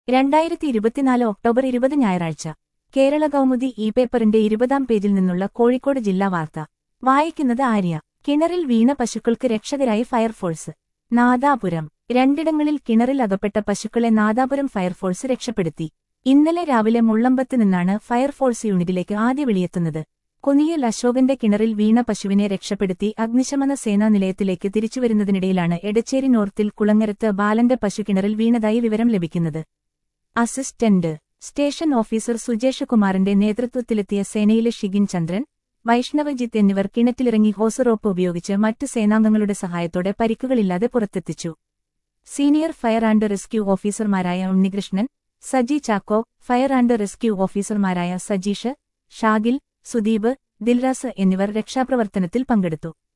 രണ്ടായിരത്തി ഇരുപത്തിനാല് ഒക്ടോബർ ഇരുപത് ഞായറാഴ്ച കേരള കൗമുദി ഇ പേപ്പറിന്റെ ഇരുപതാം പേജിൽ നിന്നുള്ള കോഴിക്കോട് ജില്ലാ വാർത്ത വായിക്കുന്നത് ആര്യ കിണറിൽ വീണ പശുക്കൾക്ക് രക്ഷകരായി ഫയർഫോഴ്സ് നാദാപുരം രണ്ടിടങ്ങളിൽ കിണറിൽ അകപ്പെട്ട പശുക്കളെ നാദാപുരം ഫയർഫോഴ്സ് രക്ഷപ്പെടുത്തി ഇന്നലെ രാവിലെ മുള്ളമ്പത്ത് നിന്നാണ് ഫയർഫോഴ്സ് യൂണിറ്റിലേക്ക് ആദ്യ വിളിയെത്തുന്നത് കുനിയിൽ അശോകന്റെ കിണറിൽ വീണ പശുവിനെ രക്ഷപ്പെടുത്തി അഗ്നിശമന സേനാ നിലയത്തിലേക്ക് തിരിച്ചുവരുന്നതിനിടയിലാണ് എടച്ചേരി നോർത്തിൽ കുളങ്ങരത്ത് ബാലന്റെ പശു കിണറിൽ വീണതായി വിവരം ലഭിക്കുന്നത് അസിസ്റ്റന്റ് സ്റ്റേഷൻ ഓഫീസർ സുജേഷ് കുമാറിന്റെ നേതൃത്വത്തിലെത്തിയ സേനയിലെ ഷിഗിൻ ചന്ദ്രൻ വൈഷ്ണവജിത്ത് എന്നിവർ കിണറ്റിലിറങ്ങി ഹോസ് റോപ്പ് ഉപയോഗിച്ച് മറ്റു സേനാംഗങ്ങളുടെ സഹായത്തോടെ പരിക്കുകളില്ലാതെ പുറത്തെത്തിച്ചു സീനിയർ ഫയർ ആൻഡ് റെസ്ക്യൂ ഓഫീസർമാരായ Unnikrishnan Saji Chacko fire and rescue ഓഫീസർമാരായ സജീഷ് ഷാഗിൽ സുദീപ് ദിൽരാസ് എന്നിവർ രക്ഷാപ്രവർത്തനത്തിൽ പങ്കെടുത്തു